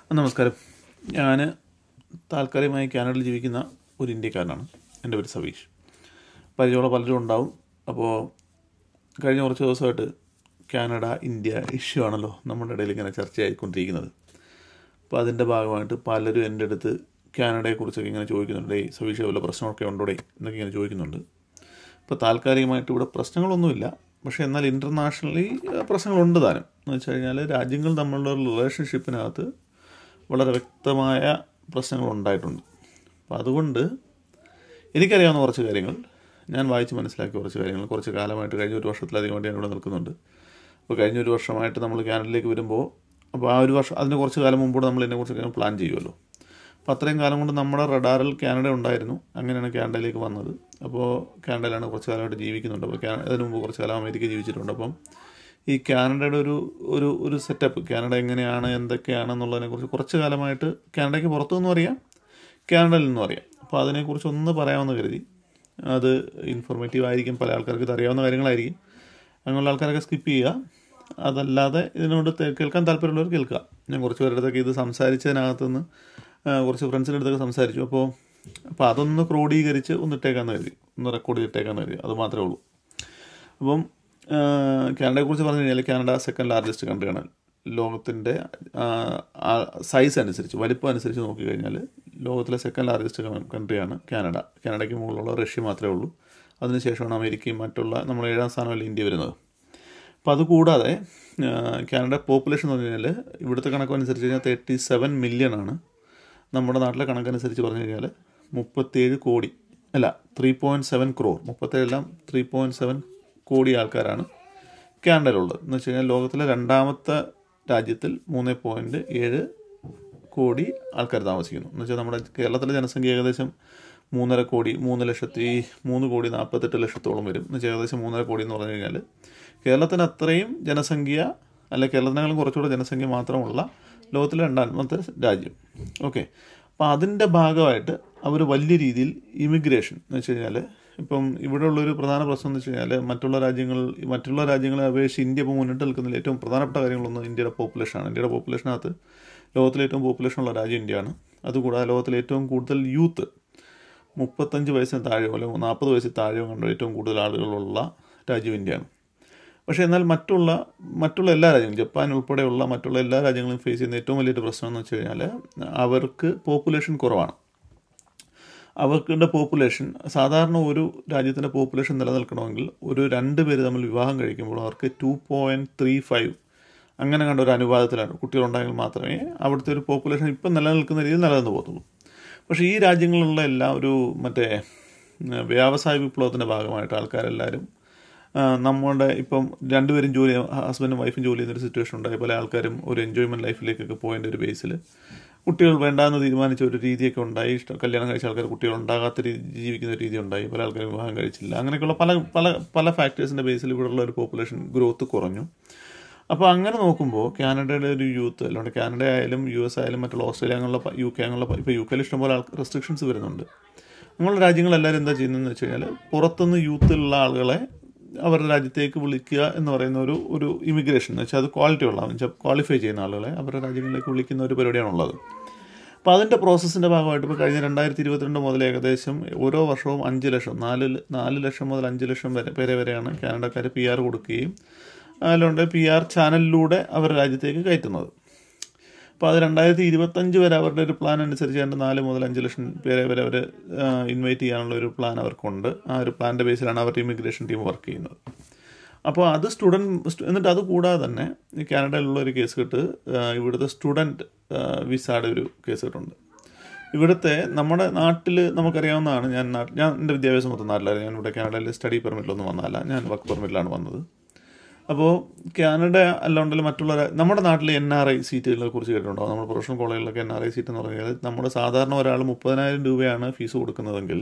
നമസ്കാരം ഞാൻ താൽക്കാലികമായി കാനഡയിൽ ജീവിക്കുന്ന ഒരു ഇന്ത്യക്കാരനാണ് എൻ്റെ പേര് സവീഷ് പരിചയമുള്ള പലരും ഉണ്ടാവും അപ്പോൾ കഴിഞ്ഞ കുറച്ച് ദിവസമായിട്ട് കാനഡ ഇന്ത്യ ഇഷ്യൂ ആണല്ലോ നമ്മുടെ ഇടയിൽ ഇങ്ങനെ ചർച്ചയായിക്കൊണ്ടിരിക്കുന്നത് അപ്പോൾ അതിൻ്റെ ഭാഗമായിട്ട് പലരും എൻ്റെ അടുത്ത് കാനഡയെക്കുറിച്ചൊക്കെ ഇങ്ങനെ ചോദിക്കുന്നുണ്ട് "ഏയ് സവീഷ് വല്ല പ്രശ്നമൊക്കെ ഉണ്ടോടെ എന്നൊക്കെ ഇങ്ങനെ ചോദിക്കുന്നുണ്ട് ഇപ്പോൾ താൽക്കാലികമായിട്ട് ഇവിടെ പ്രശ്നങ്ങളൊന്നുമില്ല പക്ഷേ എന്നാൽ ഇൻ്റർനാഷണലി പ്രശ്നങ്ങളുണ്ട് താനും എന്ന് വെച്ച് കഴിഞ്ഞാൽ രാജ്യങ്ങൾ തമ്മിലുള്ള ഒരു റിലേഷൻഷിപ്പിനകത്ത് വളരെ വ്യക്തമായ പ്രശ്നങ്ങൾ ഉണ്ടായിട്ടുണ്ട് അപ്പോൾ അതുകൊണ്ട് എനിക്കറിയാവുന്ന കുറച്ച് കാര്യങ്ങൾ ഞാൻ വായിച്ച് മനസ്സിലാക്കിയ കുറച്ച് കാര്യങ്ങൾ കുറച്ച് കാലമായിട്ട് കഴിഞ്ഞ ഒരു വർഷത്തിലധികം വേണ്ടി ഞാൻ ഇവിടെ നിൽക്കുന്നുണ്ട് അപ്പോൾ കഴിഞ്ഞ ഒരു വർഷമായിട്ട് നമ്മൾ കാനഡയിലേക്ക് വരുമ്പോൾ അപ്പോൾ ആ ഒരു വർഷം അതിന് കുറച്ച് കാലം മുമ്പോട്ട് നമ്മൾ ഇതിനെക്കുറിച്ചൊക്കെ പ്ലാൻ ചെയ്യുമല്ലോ അപ്പോൾ അത്രയും കാലം കൊണ്ട് നമ്മുടെ റഡാറിൽ കാനഡ ഉണ്ടായിരുന്നു അങ്ങനെയാണ് കാനഡയിലേക്ക് വന്നത് അപ്പോൾ കാനഡയിലാണ് കുറച്ച് കാലമായിട്ട് ജീവിക്കുന്നുണ്ട് അപ്പോൾ കാന അതിന് മുമ്പ് കുറച്ച് കാലം അമേരിക്ക ജീവിച്ചിട്ടുണ്ട് അപ്പം ഈ കാനഡയുടെ ഒരു ഒരു ഒരു സെറ്റപ്പ് കാനഡ എങ്ങനെയാണ് എന്തൊക്കെയാണെന്നുള്ളതിനെക്കുറിച്ച് കുറച്ച് കാലമായിട്ട് കാനഡയ്ക്ക് പുറത്തുനിന്നും അറിയാം കാനഡയിൽ നിന്നും അറിയാം അപ്പോൾ അതിനെക്കുറിച്ച് ഒന്ന് പറയാമെന്ന് കരുതി അത് ഇൻഫോർമേറ്റീവ് ആയിരിക്കും പല ആൾക്കാർക്ക് ഇത് അറിയാവുന്ന കാര്യങ്ങളായിരിക്കും അങ്ങനെയുള്ള ആൾക്കാരൊക്കെ സ്കിപ്പ് ചെയ്യുക അതല്ലാതെ ഇതിനോട് തെ- കേൾക്കാൻ താല്പര്യമുള്ളവർ കേൾക്കുക ഞാൻ കുറച്ച് പേരുടെ അടുത്തൊക്കെ ഇത് സംസാരിച്ചതിനകത്തുനിന്ന് ആ, കുറച്ച് ഫ്രണ്ട്സിൻ്റെ അടുത്തൊക്കെ സംസാരിച്ചു അപ്പോൾ അപ്പോൾ അതൊന്ന് ക്രോഡീകരിച്ച് ഒന്ന് ഇട്ടേക്കാന്ന് കരുതി ഒന്ന് റെക്കോർഡ് ചെയ്തിട്ടേക്കാന്ന് കരുതി അത് മാത്രമേ ഉള്ളൂ അപ്പം ആ, കാനഡയെക്കുറിച്ച് പറഞ്ഞു കഴിഞ്ഞാൽ കാനഡ സെക്കൻഡ് ലാർജസ്റ്റ് കൺട്രിയാണ് ലോകത്തിൻ്റെ സൈസ് അനുസരിച്ച് വലിപ്പം അനുസരിച്ച് നോക്കിക്കഴിഞ്ഞാൽ ലോകത്തിലെ സെക്കൻഡ് ലാർജസ്റ്റ് കൺട്രിയാണ് കാനഡ കാനഡയ്ക്ക് മുകളിലുള്ള റഷ്യ മാത്രമേ ഉള്ളൂ അതിനുശേഷമാണ് അമേരിക്കയും മറ്റുള്ള നമ്മൾ ഏഴാം സ്ഥാനമല്ല ഇന്ത്യ വരുന്നത് അപ്പോൾ അതുകൂടാതെ ആ, കാനഡ പോപ്പുലേഷൻ എന്ന് പറഞ്ഞു കഴിഞ്ഞാൽ ഇവിടുത്തെ കണക്കനുസരിച്ച് കഴിഞ്ഞാൽ തേർട്ടി സെവൻ മില്യൺ ആണ് നമ്മുടെ നാട്ടിലെ കണക്കനുസരിച്ച് പറഞ്ഞു കഴിഞ്ഞാൽ മുപ്പത്തേഴ് കോടി അല്ല ത്രീ പോയിൻറ്റ് സെവൻ ക്രോർ മുപ്പത്തേഴെല്ലാം ത്രീ പോയിൻറ്റ് സെവൻ കോടി ആൾക്കാരാണ് കാനഡയിലുള്ളത് എന്ന് വെച്ച് കഴിഞ്ഞാൽ ലോകത്തിലെ രണ്ടാമത്തെ രാജ്യത്തിൽ മൂന്ന് പോയിൻറ്റ് ഏഴ് കോടി ആൾക്കാർ താമസിക്കുന്നു എന്ന് വെച്ചാൽ നമ്മുടെ കേരളത്തിലെ ജനസംഖ്യ ഏകദേശം മൂന്നര കോടി മൂന്ന് ലക്ഷത്തി മൂന്ന് കോടി നാൽപ്പത്തെട്ട് ലക്ഷത്തോളം വരും എന്ന് വെച്ചാൽ ഏകദേശം മൂന്നര കോടി എന്ന് പറഞ്ഞു കഴിഞ്ഞാൽ കേരളത്തിന് അത്രയും ജനസംഖ്യ അല്ല കേരളത്തിനേക്കാളും കുറച്ചുകൂടെ ജനസംഖ്യ മാത്രമുള്ള ലോകത്തിലെ രണ്ടാമത്തെ രാജ്യം ഓക്കെ അപ്പോൾ അതിൻ്റെ ഭാഗമായിട്ട് അവർ വലിയ രീതിയിൽ ഇമിഗ്രേഷൻ എന്ന് വെച്ച് കഴിഞ്ഞാൽ ഇപ്പം ഇവിടെയുള്ളൊരു പ്രധാന പ്രശ്നം എന്ന് വെച്ച് കഴിഞ്ഞാൽ മറ്റുള്ള രാജ്യങ്ങൾ മറ്റുള്ള രാജ്യങ്ങളെ അപേക്ഷിച്ച് ഇന്ത്യ ഇപ്പോൾ മുന്നിട്ട് നിൽക്കുന്നതിൽ ഏറ്റവും പ്രധാനപ്പെട്ട കാര്യങ്ങളൊന്ന് ഇന്ത്യയുടെ പോപ്പുലേഷനാണ് ഇന്ത്യയുടെ പോപ്പുലേഷനകത്ത് ലോകത്തിലെ ഏറ്റവും പോപ്പുലേഷനുള്ള രാജ്യം ഇന്ത്യയാണ് അതുകൂടാതെ ലോകത്തിലെ ഏറ്റവും കൂടുതൽ യൂത്ത് മുപ്പത്തഞ്ച് വയസ്സിന് താഴെയോ അല്ലെങ്കിൽ നാൽപ്പത് വയസ്സിൽ താഴെയോ കണ്ട ഏറ്റവും കൂടുതൽ ആളുകളുള്ള രാജ്യം ഇന്ത്യയാണ് പക്ഷേ എന്നാൽ മറ്റുള്ള മറ്റുള്ള എല്ലാ രാജ്യങ്ങളും ജപ്പാൻ ഉൾപ്പെടെയുള്ള മറ്റുള്ള എല്ലാ രാജ്യങ്ങളും ഫേസ് ചെയ്യുന്ന ഏറ്റവും വലിയൊരു പ്രശ്നം എന്ന് വെച്ച് കഴിഞ്ഞാൽ അവർക്ക് പോപ്പുലേഷൻ കുറവാണ് അവർക്കുടെ പോപ്പുലേഷൻ സാധാരണ ഒരു രാജ്യത്തിൻ്റെ പോപ്പുലേഷൻ നിലനിൽക്കണമെങ്കിൽ ഒരു രണ്ട് പേര് തമ്മിൽ വിവാഹം കഴിക്കുമ്പോൾ അവർക്ക് ടു പോയിൻറ്റ് ത്രീ ഫൈവ് അങ്ങനെ കണ്ട ഒരു അനുപാതത്തിലാണ് കുട്ടികളുണ്ടെങ്കിൽ മാത്രമേ അവിടുത്തെ ഒരു പോപ്പുലേഷൻ ഇപ്പം നിലനിൽക്കുന്ന രീതിയിൽ നിലനിന്ന് പോകത്തുള്ളൂ പക്ഷേ ഈ രാജ്യങ്ങളിലുള്ള എല്ലാ ഒരു മറ്റേ ഉം, വ്യാവസായ വിപ്ലവത്തിൻ്റെ ഭാഗമായിട്ട് ആൾക്കാരെല്ലാവരും ആ, നമ്മുടെ ഇപ്പം രണ്ടുപേരും ജോലി ഹസ്ബൻഡും വൈഫും ജോലി ചെയ്യുന്നൊരു സിറ്റുവേഷൻ ഉണ്ടായി പല ആൾക്കാരും ഒരു എൻജോയ്മെൻറ്റ് ലൈഫിലേക്കൊക്കെ പോയതിൻ്റെ ഒരു ബേസിൽ കുട്ടികൾ വേണ്ടാന്ന് തീരുമാനിച്ച ഒരു രീതിയൊക്കെ ഉണ്ടായി ഇഷ്ടം കല്യാണം കഴിച്ച ആൾക്കാർ കുട്ടികൾ ഉണ്ടാകാത്ത രീതി ജീവിക്കുന്ന ഒരു രീതി ഉണ്ടായി പല ആൾക്കാരും വിവാഹം കഴിച്ചില്ല അങ്ങനെയൊക്കെയുള്ള പല പല പല ഫാക്ടേഴ്സിൻ്റെ ബേസിൽ ഇവിടെയുള്ള ഒരു പോപ്പുലേഷൻ ഗ്രോത്ത് കുറഞ്ഞു അപ്പോൾ അങ്ങനെ നോക്കുമ്പോൾ കാനഡയുടെ ഒരു യൂത്ത് അല്ലാണ്ട് കാനഡ ആയാലും യു എസ് ആയാലും മറ്റുള്ള ഓസ്ട്രേലിയ അങ്ങനെയുള്ള പ- യു കെ അങ്ങനെയുള്ള പ- ഇപ്പോൾ യു കെയിൽ ഇഷ്ടംപോലെ ആൾ റെസ്ട്രിക്ഷൻസ് വരുന്നുണ്ട് അങ്ങനെയുള്ള രാജ്യങ്ങളെല്ലാവരും എന്താ ചെയ്യുന്നതെന്ന് വെച്ച് കഴിഞ്ഞാൽ പുറത്തുനിന്ന് യൂത്തിലുള്ള ആളുകളെ അവരുടെ രാജ്യത്തേക്ക് വിളിക്കുക എന്ന് പറയുന്ന ഒരു ഒരു ഇമിഗ്രേഷൻ എന്ന് വെച്ചാൽ അത് ക്വാളിറ്റി ഉള്ള എന്ന് വെച്ചാൽ ക്വാളിഫൈ ചെയ്യുന്ന ആളുകളെ അവരുടെ രാജ്യങ്ങളിലേക്ക് വിളിക്കുന്ന ഒരു പരിപാടിയാണുള്ളത് അപ്പോൾ അതിൻ്റെ പ്രോസസ്സിൻ്റെ ഭാഗമായിട്ട് ഇപ്പോൾ കഴിഞ്ഞ രണ്ടായിരത്തി ഇരുപത്തിരണ്ട് മുതൽ ഏകദേശം ഓരോ വർഷവും അഞ്ച് ലക്ഷം നാല് ല- നാല് ലക്ഷം മുതൽ അഞ്ച് ലക്ഷം വരെ പേരെ വരെയാണ് കാനഡക്കാർ പി ആർ കൊടുക്കുകയും അതിലുണ്ട് പി ആർ ചാനലിലൂടെ അവരുടെ രാജ്യത്തേക്ക് കയറ്റുന്നത് അപ്പോൾ അത് രണ്ടായിരത്തി ഇരുപത്തഞ്ച് വരെ അവരുടെ ഒരു പ്ലാൻ അനുസരിച്ച് രണ്ട് നാല് മുതൽ അഞ്ച് ലക്ഷം പേരെ വരെ അവർ ഇൻവൈറ്റ് ചെയ്യാനുള്ള ഒരു പ്ലാൻ അവർക്കുണ്ട് ആ ഒരു പ്ലാൻ്റെ ബേസിലാണ് അവരുടെ ഇമിഗ്രേഷൻ ടീം വർക്ക് ചെയ്യുന്നത് അപ്പോൾ അത് സ്റ്റുഡൻറ്റ് എന്നിട്ട് അത് കൂടാതെ തന്നെ ഈ കാനഡയിലുള്ള ഒരു കേസ് കെട്ട് ആ, ഇവിടുത്തെ സ്റ്റുഡൻറ്റ് വിസയുടെ ഒരു കേസ് കെട്ടുണ്ട് ഇവിടുത്തെ നമ്മുടെ നാട്ടിൽ നമുക്കറിയാവുന്നതാണ് ഞാൻ നാട്ടിൽ ഞാൻ എൻ്റെ വിദ്യാഭ്യാസം മൊത്തം നാട്ടിലായിരുന്നു ഞാൻ ഇവിടെ കാനഡയിൽ സ്റ്റഡി പെർമിറ്റിലൊന്നും വന്നതല്ല ഞാൻ വർക്ക് പെർമിറ്റിലാണ് വന്നത് അപ്പോൾ കാനഡ അല്ലാണ്ടെങ്കിൽ മറ്റുള്ള രാ- നമ്മുടെ നാട്ടിലെ എൻ ആർ ഐ സീറ്റുകളെ കുറിച്ച് കേട്ടിട്ടുണ്ടാവും നമ്മുടെ പ്രൊഫഷണൽ കോളേജിലൊക്കെ എൻ ആർ ഐ സീറ്റ് എന്ന് പറഞ്ഞാൽ നമ്മുടെ സാധാരണ ഒരാൾ മുപ്പതിനായിരം രൂപയാണ് ഫീസ് കൊടുക്കുന്നതെങ്കിൽ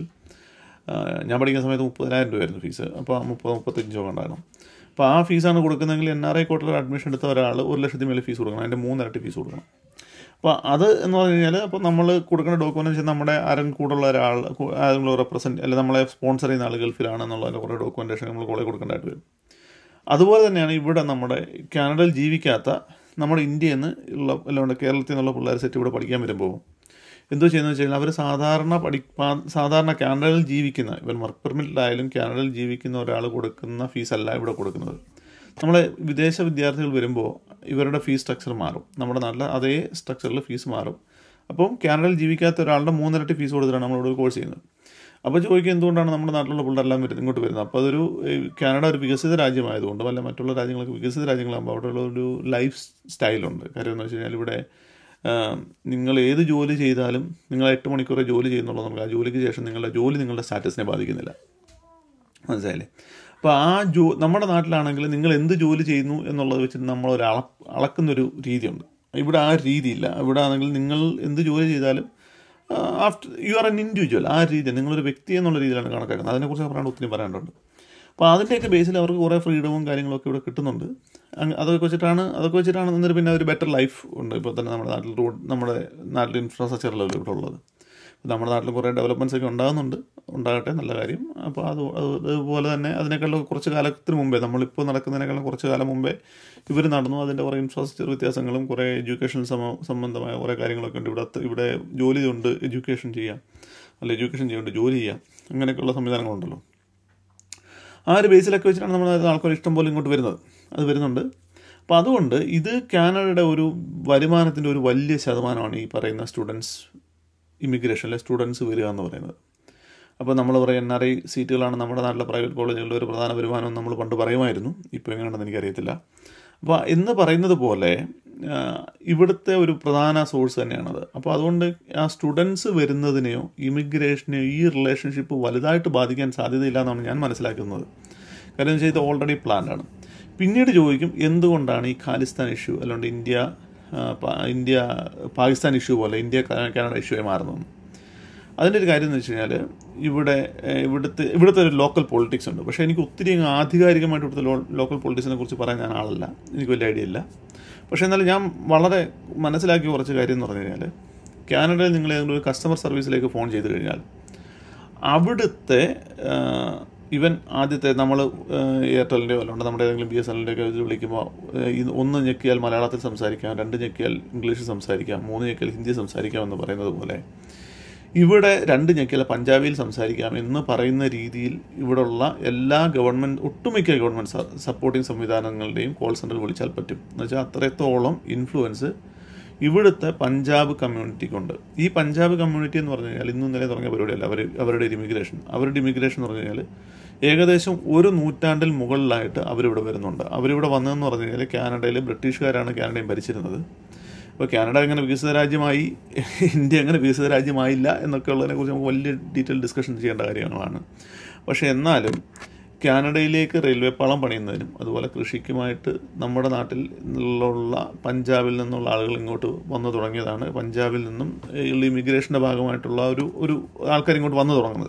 ആ, ഞാൻ പഠിക്കുന്ന സമയത്ത് മുപ്പതിനായിരം രൂപയായിരുന്നു ഫീസ് അപ്പോൾ മുപ്പത് മുപ്പത്തഞ്ചോ കണ്ടായിരുന്നു അപ്പോൾ ആ ഫീസാണ് കൊടുക്കുന്നതെങ്കിൽ എൻ ആർ ഐ കോട്ടയിൽ അഡ്മിഷൻ എടുത്ത ഒരാൾ ഒരു ലക്ഷത്തി മേലെ ഫീസ് കൊടുക്കണം അതിൻ്റെ മൂന്നിരട്ടി ഫീസ് കൊടുക്കണം അപ്പോൾ അത് എന്ന് പറഞ്ഞു കഴിഞ്ഞാൽ അപ്പോൾ നമ്മൾ കൊടുക്കുന്ന ഡോക്യുമെൻ്റ് വെച്ചാൽ നമ്മുടെ ആരും കൂടുള്ള ഒരാൾ കു- ആരെങ്കിലും റെപ്രസെൻറ്റ് അല്ലെങ്കിൽ നമ്മളെ സ്പോൺസർ ചെയ്യുന്ന ആൾ ഗൾഫിലാണെന്നുള്ള കുറേ ഡോക്യുമെൻറ്റേഷൻ നമ്മൾ കോളേജ് കൊടുക്കേണ്ടതായിട്ട് വരും അതുപോലെ തന്നെയാണ് ഇവിടെ നമ്മുടെ കാനഡയിൽ ജീവിക്കാത്ത നമ്മുടെ ഇന്ത്യയിൽ നിന്ന് ഉള്ള അല്ലാണ്ട് കേരളത്തിൽ നിന്നുള്ള പിള്ളേർ സെറ്റ് ഇവിടെ പഠിക്കാൻ വരുമ്പോൾ എന്തോ ചെയ്യുന്നത് വെച്ച് കഴിഞ്ഞാൽ അവർ സാധാരണ പഠി പാ- സാധാരണ കാനഡയിൽ ജീവിക്കുന്ന ഇവൻ വർക്ക് പെർമിറ്റിലായാലും കാനഡയിൽ ജീവിക്കുന്ന ഒരാൾ കൊടുക്കുന്ന ഫീസല്ല ഇവിടെ കൊടുക്കുന്നത് നമ്മളെ വിദേശ വിദ്യാർത്ഥികൾ വരുമ്പോൾ ഇവരുടെ ഫീസ് സ്ട്രക്ചർ മാറും നമ്മുടെ നാട്ടിലെ അതേ സ്ട്രക്ചറിൽ ഫീസ് മാറും അപ്പം കാനഡയിൽ ജീവിക്കാത്ത ഒരാളുടെ മൂന്നിരട്ടി ഫീസ് കൊടുത്തിട്ടാണ് നമ്മളിവിടെ ഒരു കോഴ്സ് ചെയ്യുന്നത് അപ്പോൾ ചോദിക്കുക എന്തുകൊണ്ടാണ് നമ്മുടെ നാട്ടിലുള്ള പിള്ളേരെല്ലാം വരുന്നത് ഇങ്ങോട്ട് വരുന്നത് അപ്പോൾ അതൊരു ഏഹ്, കാനഡ ഒരു വികസിത രാജ്യമായതുകൊണ്ടും അല്ല മറ്റുള്ള രാജ്യങ്ങളൊക്കെ വികസിത രാജ്യങ്ങളാകുമ്പോൾ അവിടെയുള്ള ഒരു ലൈഫ് സ്റ്റൈലുണ്ട് കാര്യം എന്ന് വെച്ച് കഴിഞ്ഞാൽ ഇവിടെ ആഹ്, നിങ്ങൾ ഏത് ജോലി ചെയ്താലും നിങ്ങൾ എട്ട് മണിക്കൂർ ജോലി ചെയ്യുന്നുള്ളത് നമുക്ക് ആ ജോലിക്ക് ശേഷം നിങ്ങളുടെ ജോലി നിങ്ങളുടെ സ്റ്റാറ്റസിനെ ബാധിക്കുന്നില്ല മനസ്സിലായില്ലേ അപ്പോൾ ആ ജോ നമ്മുടെ നാട്ടിലാണെങ്കിൽ നിങ്ങൾ എന്ത് ജോലി ചെയ്യുന്നു എന്നുള്ളത് വെച്ചിട്ട് നമ്മൾ ഒരു അള അളക്കുന്നൊരു രീതിയുണ്ട് ഇവിടെ ആ രീതിയില്ല ഇവിടെ ആണെങ്കിൽ നിങ്ങൾ എന്ത് ജോലി ചെയ്താലും after you are an individual ആ രീതി നിങ്ങളൊരു വ്യക്തി എന്നുള്ള രീതിയിലാണ് കണക്കാക്കുന്നത് അതിനെക്കുറിച്ച് പറയാൻ ഒത്തിരി പറയാനുണ്ട് അപ്പോൾ അതിൻ്റെയൊക്കെ ബേസിൽ അവർക്ക് കുറേ ഫ്രീഡവും കാര്യങ്ങളൊക്കെ ഇവിടെ കിട്ടുന്നുണ്ട് അങ്ങ് അതൊക്കെ വെച്ചിട്ടാണ് അതൊക്കെ വെച്ചിട്ടാണ് എന്നിട്ട് പിന്നെ ഒരു ബെറ്റർ ലൈഫ് ഉണ്ട് ഇപ്പോൾ തന്നെ നമ്മുടെ നാട്ടിൽ റോഡ് നമ്മുടെ നാട്ടിൽ ഇൻഫ്രാസ്ട്രക്ചറിലല്ലോ ഇവിടെ ഉള്ളത് നമ്മുടെ നാട്ടിൽ കുറേ ഡെവലപ്മെൻറ്റ്സ് ഒക്കെ ഉണ്ടാകുന്നുണ്ട് ഉണ്ടാകട്ടെ നല്ല കാര്യം അപ്പോൾ അത് അത് അതുപോലെ തന്നെ അതിനേക്കാളും കുറച്ച് കാലത്തിന് മുമ്പേ നമ്മളിപ്പോൾ നടക്കുന്നതിനേക്കാളും കുറച്ച് കാലം മുമ്പേ ഇവർ നടന്നു അതിൻ്റെ കുറേ ഇൻഫ്രാസ്ട്രക്ചർ വ്യത്യാസങ്ങളും കുറേ എഡ്യൂക്കേഷൻ സമ സംബന്ധമായ കുറേ കാര്യങ്ങളൊക്കെ ഉണ്ട് ഇവിടെ അത്ര- ഇവിടെ ജോലി ഉണ്ട് എഡ്യൂക്കേഷൻ ചെയ്യാം അല്ല എഡ്യൂക്കേഷൻ ചെയ്യുന്നുണ്ട് ജോലി ചെയ്യാം അങ്ങനെയൊക്കെയുള്ള സംവിധാനങ്ങളുണ്ടല്ലോ ആ ഒരു ബേസിലൊക്കെ വെച്ചിട്ടാണ് നമ്മൾ ആൾക്കാർ ഇഷ്ടം പോലെ ഇങ്ങോട്ട് വരുന്നത് അത് വരുന്നുണ്ട് അപ്പോൾ അതുകൊണ്ട് ഇത് കാനഡയുടെ ഒരു വരുമാനത്തിൻ്റെ ഒരു വലിയ ശതമാനമാണ് ഈ പറയുന്ന സ്റ്റുഡൻസ് ഇമിഗ്രേഷനിലെ സ്റ്റുഡൻസ് വരിക എന്ന് പറയുന്നത് അപ്പോൾ നമ്മൾ പറയും എൻ ആർ ഐ സീറ്റുകളാണ് നമ്മുടെ നാട്ടിലെ പ്രൈവറ്റ് കോളേജുകളിലെ ഒരു പ്രധാന വരുമാനം എന്ന് നമ്മൾ പണ്ട് പറയുമായിരുന്നു ഇപ്പോൾ എങ്ങനെയാണെന്ന് എനിക്കറിയത്തില്ല അപ്പോൾ എന്ന് പറയുന്നത് പോലെ ആ, ഇവിടുത്തെ ഒരു പ്രധാന സോഴ്സ് തന്നെയാണത് അപ്പോൾ അതുകൊണ്ട് ആ സ്റ്റുഡൻസ് വരുന്നതിനെയോ ഇമിഗ്രേഷനെയോ ഈ റിലേഷൻഷിപ്പ് വലുതായിട്ട് ബാധിക്കാൻ സാധ്യതയില്ല എന്നാണ് ഞാൻ മനസ്സിലാക്കുന്നത് കാര്യം എന്ന് വെച്ചാൽ ഇത് ഓൾറെഡി പ്ലാൻഡ് ആണ് പിന്നീട് ചോദിക്കും എന്തുകൊണ്ടാണ് ഈ ഖാലിസ്ഥാൻ ഇഷ്യൂ അല്ലാണ്ട് ഇന്ത്യ ആ, പാ- ഇന്ത്യ പാകിസ്ഥാൻ ഇഷ്യൂ പോലെ ഇന്ത്യ കാ- കാനഡ ഇഷ്യൂ ആയി മാറുന്നത് അതിൻ്റെ ഒരു കാര്യം എന്ന് വെച്ച് കഴിഞ്ഞാൽ ഇവിടെ ഏഹ്, ഇവിടുത്തെ ഇവിടുത്തെ ഒരു ലോക്കൽ പൊളിറ്റിക്സ് ഉണ്ട് പക്ഷേ എനിക്ക് ഒത്തിരി അങ്ങ് ആധികാരികമായിട്ട് ഇവിടുത്തെ ലോ ലോക്കൽ പൊളിറ്റിക്സിനെ കുറിച്ച് പറയാൻ ഞാൻ ആളല്ല എനിക്ക് വലിയ ഐഡിയ ഇല്ല പക്ഷേ എന്നാലും ഞാൻ വളരെ മനസ്സിലാക്കിയ കുറച്ച് കാര്യം എന്ന് പറഞ്ഞു കഴിഞ്ഞാൽ കാനഡയിൽ നിങ്ങൾ ഏതെങ്കിലും ഒരു കസ്റ്റമർ സർവീസിലേക്ക് ഫോൺ ചെയ്ത് കഴിഞ്ഞാൽ അവിടുത്തെ ആഹ്, ഇവൻ ആദ്യത്തെ നമ്മൾ എയർടെലിൻ്റെയോ അല്ലാണ്ട് നമ്മുടെ ഏതെങ്കിലും ബി എസ് എല്ലിൻ്റെ ഒക്കെ ഇത് വിളിക്കുമ്പോൾ ഏഹ്, ഇത് ഒന്ന് ഞെക്കിയാൽ മലയാളത്തിൽ സംസാരിക്കാം രണ്ട് ഞെക്കിയാൽ ഇംഗ്ലീഷിൽ സംസാരിക്കാം മൂന്ന് ഞെക്കിയാൽ ഹിന്ദി സംസാരിക്കാം എന്ന് പറയുന്നത് പോലെ ഇവിടെ രണ്ട് ഞെക്കിയാൽ പഞ്ചാബിയിൽ സംസാരിക്കാം എന്ന് പറയുന്ന രീതിയിൽ ഇവിടെയുള്ള എല്ലാ ഗവൺമെൻറ് ഒട്ടുമിക്ക ഗവൺമെൻറ് സപ്പോർട്ടിംഗ് സംവിധാനങ്ങളുടെയും കോൾ സെൻറ്റർ വിളിച്ചാൽ പറ്റും എന്ന് വെച്ചാൽ അത്രത്തോളം ഇൻഫ്ലുവൻസ് ഇവിടുത്തെ പഞ്ചാബ് കമ്മ്യൂണിറ്റിക്കുണ്ട് ഈ പഞ്ചാബ് കമ്മ്യൂണിറ്റി എന്ന് പറഞ്ഞു കഴിഞ്ഞാൽ ഇന്നും ഇന്നലെ തുടങ്ങിയ പരിപാടിയല്ല അവർ അവരുടെ ഒരു ഇമിഗ്രേഷൻ അവരുടെ ഇമിഗ്രേഷൻ എന്ന് പറഞ്ഞു കഴിഞ്ഞാൽ ഏകദേശം ഒരു നൂറ്റാണ്ടിൽ മുകളിലായിട്ട് അവരിവിടെ വരുന്നുണ്ട് അവരിവിടെ വന്നതെന്ന് പറഞ്ഞു കഴിഞ്ഞാൽ കാനഡയിൽ ബ്രിട്ടീഷുകാരാണ് കാനഡയും ഭരിച്ചിരുന്നത് അപ്പോൾ കാനഡ എങ്ങനെ വികസിത രാജ്യമായി ഇന്ത്യ എങ്ങനെ വികസിത രാജ്യമായില്ല എന്നൊക്കെ ഉള്ളതിനെ കുറിച്ച് നമുക്ക് വലിയ ഡീറ്റെയിൽ ഡിസ്കഷൻ ചെയ്യേണ്ട കാര്യങ്ങളാണ് പക്ഷേ എന്നാലും കാനഡയിലേക്ക് റെയിൽവേ പാളം പണിയുന്നതിനും അതുപോലെ കൃഷിക്കുമായിട്ട് നമ്മുടെ നാട്ടിൽ നിന്നുള്ള പഞ്ചാബിൽ നിന്നുള്ള ആളുകൾ ഇങ്ങോട്ട് വന്നു തുടങ്ങിയതാണ് പഞ്ചാബിൽ നിന്നും ഉള്ള ഇമിഗ്രേഷൻ്റെ ഭാഗമായിട്ടുള്ള ഒരു ഒരു ആൾക്കാർ ഇങ്ങോട്ട് വന്നു തുടങ്ങുന്നത്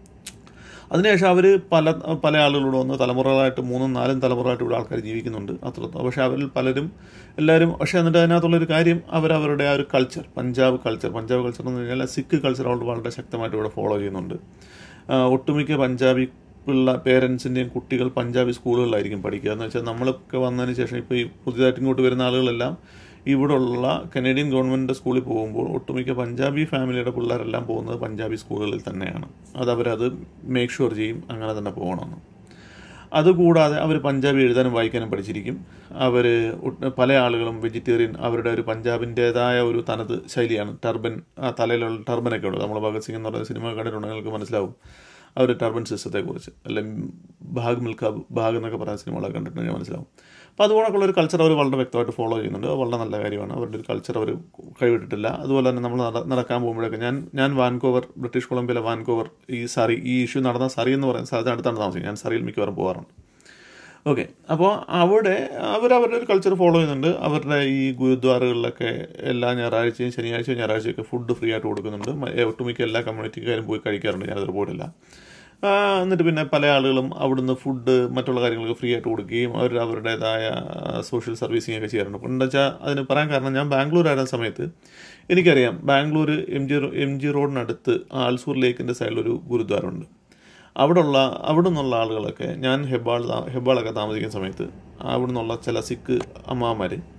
അതിനുശേഷം അവർ പല പല ആളുകളോട് വന്ന് തലമുറകളായിട്ട് മൂന്നും നാലും തലമുറയായിട്ട് ഇവിടെ ആൾക്കാർ ജീവിക്കുന്നുണ്ട് അത്ര പക്ഷേ അവരിൽ പലരും എല്ലാവരും പക്ഷേ എന്നിട്ട് അതിനകത്തുള്ളൊരു കാര്യം അവരവരുടെ ആ ഒരു culture Punjab culture Punjab culture എന്ന് പറഞ്ഞാൽ സിഖ് കൾച്ചർ അവിടെ വളരെ ശക്തമായിട്ട് ഇവിടെ ഫോളോ ചെയ്യുന്നുണ്ട് ആ, ഒട്ടുമിക്ക പഞ്ചാബി പിള്ള പേരൻസിൻ്റെയും കുട്ടികൾ പഞ്ചാബി സ്കൂളുകളിലായിരിക്കും പഠിക്കുക എന്ന് വെച്ചാൽ നമ്മളൊക്കെ വന്നതിന് ശേഷം ഇപ്പോൾ ഈ പുതിയതായിട്ട് ഇങ്ങോട്ട് വരുന്ന ആളുകളെല്ലാം ഇവിടെയുള്ള കനേഡിയൻ ഗവൺമെൻറ് സ്കൂളിൽ പോകുമ്പോൾ ഒട്ടുമിക്ക പഞ്ചാബി ഫാമിലിയുടെ പിള്ളേരെല്ലാം പോകുന്നത് പഞ്ചാബി സ്കൂളുകളിൽ തന്നെയാണ് അത് അവരത് മേക്ക് ഷുവർ ചെയ്യും അങ്ങനെ തന്നെ പോകണമെന്ന് അതുകൂടാതെ അവർ പഞ്ചാബി എഴുതാനും വായിക്കാനും പഠിച്ചിരിക്കും അവർ പല ആളുകളും വെജിറ്റേറിയൻ അവരുടെ ഒരു പഞ്ചാബിൻ്റേതായ ഒരു തനത് ശൈലിയാണ് ടർബൻ ആ തലയിലുള്ള ടർബനൊക്കെ ഉണ്ട് നമ്മൾ ഭഗത് സിംഗ് എന്ന് പറയുന്ന സിനിമ കണ്ടിട്ടുണ്ടെങ്കിൽ നിങ്ങൾക്ക് മനസ്സിലാവും ആ ഒരു ടർബൻ സിസ്റ്റത്തെക്കുറിച്ച് അല്ലെങ്കിൽ ഭാഗ് മിൽഖ ഭാഗ് എന്നൊക്കെ പറയുന്ന സിനിമകളൊക്കെ കണ്ടിട്ടുണ്ടെങ്കിൽ മനസ്സിലാവും അപ്പോൾ അതുപോലൊക്കെയുള്ള ഒരു കൾച്ചർ അവർ വളരെ വ്യക്തമായിട്ട് ഫോളോ ചെയ്യുന്നുണ്ട് അത് വളരെ നല്ല കാര്യമാണ് അവരുടെ ഒരു കൾച്ചർ അവർ കൈവിട്ടിട്ടില്ല അതുപോലെ തന്നെ നമ്മൾ നട- നടക്കാൻ പോകുമ്പോഴൊക്കെ ഞാൻ ഞാൻ വാൻകോവർ ബ്രിട്ടീഷ് കൊളംബിയയിലെ വാൻകോവർ ഈ സറി ഈ ഇഷ്യൂ നടന്ന സറി എന്ന് പറയുന്ന സ്ഥലത്ത് അടുത്താണ് താമസിക്കുന്നത് ഞാൻ സറിയിൽ മിക്കവാറും പോകാറുണ്ട് ഓക്കെ അപ്പോൾ അവിടെ അവരവരുടെ ഒരു കൾച്ചർ ഫോളോ ചെയ്യുന്നുണ്ട് അവരുടെ ഈ ഗുരുദ്വാരകളിലൊക്കെ എല്ലാ ഞായറാഴ്ചയും ശനിയാഴ്ചയും ഞായറാഴ്ചയൊക്കെ ഫുഡ് ഫ്രീ ആയിട്ട് കൊടുക്കുന്നുണ്ട് മ- ഒട്ടുമിക്ക എല്ലാ കമ്മ്യൂണിറ്റിക്കാരും പോയി കഴിക്കാറുണ്ട് ഞാനത് പോയിട്ടില്ല ആ, എന്നിട്ട് പിന്നെ പല ആളുകളും അവിടുന്ന് ഫുഡ് മറ്റുള്ള കാര്യങ്ങളൊക്കെ ഫ്രീ ആയിട്ട് കൊടുക്കുകയും അവർ അവരുടേതായ സോഷ്യൽ സർവീസിങ് ഒക്കെ ചെയ്യാറുണ്ട് എന്താ വെച്ചാൽ അതിന് പറയാൻ കാരണം ഞാൻ ബാംഗ്ലൂർ ആയിരുന്ന സമയത്ത് എനിക്കറിയാം Bangalore M G M G റോഡിനടുത്ത് ആൽസൂർ ലേക്കിൻ്റെ സൈഡിലൊരു ഗുരുദ്വാരമുണ്ട് അവിടെയുള്ള അവിടെ നിന്നുള്ള ആളുകളൊക്കെ ഞാൻ ഹെബാൾ താ- ഹെബാളൊക്കെ താമസിക്കുന്ന സമയത്ത് അവിടെ നിന്നുള്ള ചില സിഖ് അമ്മമാർ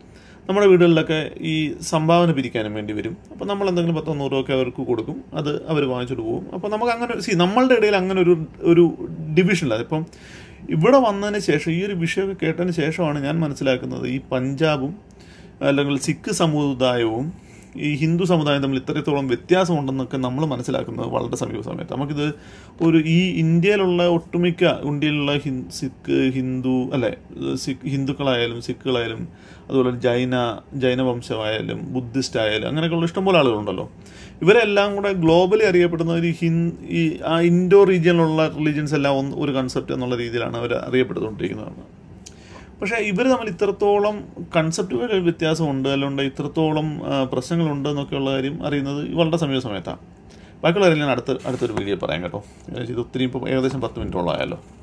നമ്മുടെ വീടുകളിലൊക്കെ ഈ സംഭാവന പിരിക്കാനും വേണ്ടി വരും അപ്പോൾ നമ്മൾ എന്തെങ്കിലും പത്തോ നൂറോ ഒക്കെ അവർക്ക് കൊടുക്കും അത് അവർ വാങ്ങിച്ചിട്ട് പോകും അപ്പോൾ നമുക്ക് അങ്ങനെ സി നമ്മളുടെ ഇടയിൽ അങ്ങനെ ഒരു ഒരു ഡിവിഷൻ ഇല്ല ഇപ്പം ഇവിടെ വന്നതിന് ശേഷം ഈ ഒരു വിഷയമൊക്കെ കേട്ടതിന് ശേഷമാണ് ഞാൻ മനസ്സിലാക്കുന്നത് ഈ പഞ്ചാബും അല്ലെങ്കിൽ സിഖ് സമുദായവും ഈ ഹിന്ദു സമുദായം തമ്മിൽ ഇത്രത്തോളം വ്യത്യാസമുണ്ടെന്നൊക്കെ നമ്മൾ മനസ്സിലാക്കുന്നത് വളരെ സമീപ സമയത്ത് നമുക്കിത് ഒരു ഈ ഇന്ത്യയിലുള്ള ഒട്ടുമിക്ക ഇന്ത്യയിലുള്ള ഹിൻ സിഖ് ഹിന്ദു അല്ലെ സിഖ് ഹിന്ദുക്കളായാലും സിഖുകളായാലും അതുപോലെ ജൈന ജൈന വംശമായാലും ബുദ്ധിസ്റ്റ് ആയാലും അങ്ങനെയൊക്കെയുള്ള ഇഷ്ടംപോലെ ആളുകളുണ്ടല്ലോ ഇവരെല്ലാം കൂടെ ഗ്ലോബലി അറിയപ്പെടുന്ന ഒരു ഹിൻ ഈ ആ ഇൻഡോ റീജിയനിലുള്ള റിലീജിയൻസ് എല്ലാം ഒന്ന് ഒരു കൺസെപ്റ്റ് എന്നുള്ള രീതിയിലാണ് അവർ അറിയപ്പെട്ടുകൊണ്ടിരിക്കുന്നത് പക്ഷേ ഇവർ തമ്മിൽ ഇത്രത്തോളം കൺസെപ്റ്റുകൾ വ്യത്യാസമുണ്ട് അല്ലാണ്ട് ഇത്രത്തോളം ആ, പ്രശ്നങ്ങളുണ്ട് എന്നൊക്കെയുള്ള കാര്യം അറിയുന്നത് വളരെ സമീപ സമയത്താണ് ബാക്കിയുള്ള കാര്യം ഞാൻ അടുത്ത അടുത്തൊരു വീഡിയോ പറയാം കേട്ടോ ഇത് ഒത്തിരി ഇപ്പം ഏകദേശം പത്ത് മിനിറ്റോളം ആയല്ലോ